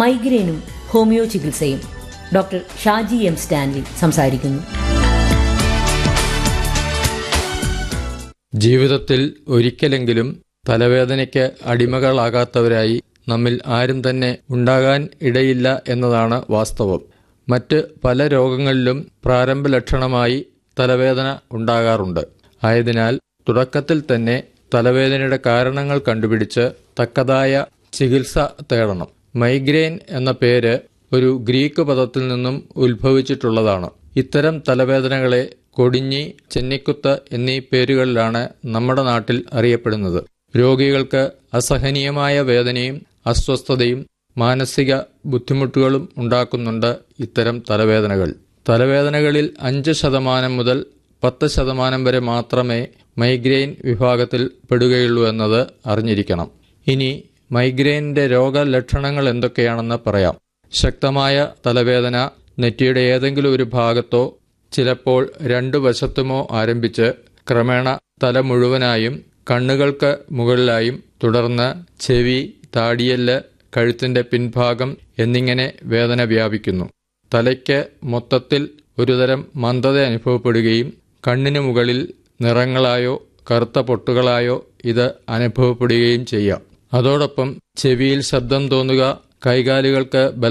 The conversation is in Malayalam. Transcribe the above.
മൈഗ്രെയിനും ഹോമിയോ ചികിത്സയും ഡോക്ടർ ഷാജി എം സ്റ്റാൻലി സംസാരിക്കുന്നു ജീവിതത്തിൽ ഒരിക്കലെങ്കിലും തലവേദനയ്ക്ക് അടിമകളാകാത്തവരായി നമ്മിൽ ആരും തന്നെ ഉണ്ടാകാൻ ഇടയില്ല എന്നതാണ് വാസ്തവം മറ്റ് പല രോഗങ്ങളിലും പ്രാരംഭ ലക്ഷണമായി തലവേദന ഉണ്ടാകാറുണ്ട് ആയതിനാൽ തുടക്കത്തിൽ തന്നെ തലവേദനയുടെ കാരണങ്ങൾ കണ്ടുപിടിച്ച് തക്കതായ ചികിത്സ തേടണം മൈഗ്രെയിൻ എന്ന പേര് ഒരു ഗ്രീക്ക് പദത്തിൽ നിന്നും ഉത്ഭവിച്ചിട്ടുള്ളതാണ് ഇത്തരം തലവേദനകളെ കൊടിഞ്ഞി ചെന്നിക്കുത്ത് എന്നീ പേരുകളിലാണ് നമ്മുടെ നാട്ടിൽ അറിയപ്പെടുന്നത് രോഗികൾക്ക് അസഹനീയമായ വേദനയും അസ്വസ്ഥതയും മാനസിക ബുദ്ധിമുട്ടുകളും ഉണ്ടാക്കുന്നുണ്ട് ഇത്തരം തലവേദനകൾ തലവേദനകളിൽ അഞ്ച് ശതമാനം മുതൽ പത്ത് ശതമാനം വരെ മാത്രമേ മൈഗ്രെയിൻ വിഭാഗത്തിൽ പെടുകയുള്ളൂ എന്നത് അറിഞ്ഞിരിക്കണം ഇനി മൈഗ്രെയിനിന്റെ രോഗലക്ഷണങ്ങൾ എന്തൊക്കെയാണെന്ന് പറയാം ശക്തമായ തലവേദന നെറ്റിയുടെ ഏതെങ്കിലും ഒരു ഭാഗത്തോ ചിലപ്പോൾ രണ്ടു വശത്തുമോ ആരംഭിച്ച് ക്രമേണ തല മുഴുവനായും കണ്ണുകൾക്ക് മുകളിലായും തുടർന്ന് ചെവി താടിയല് കഴുത്തിന്റെ പിൻഭാഗം എന്നിങ്ങനെ വേദന വ്യാപിക്കുന്നു തലയ്ക്ക് മൊത്തത്തിൽ ഒരുതരം മന്ദത അനുഭവപ്പെടുകയും കണ്ണിനു മുകളിൽ നിറങ്ങളായോ കറുത്ത പൊട്ടുകളായോ ഇത് അനുഭവപ്പെടുകയും ചെയ്യാം അതോടൊപ്പം ചെവിയിൽ ശബ്ദം തോന്നുക കൈകാലുകൾക്ക്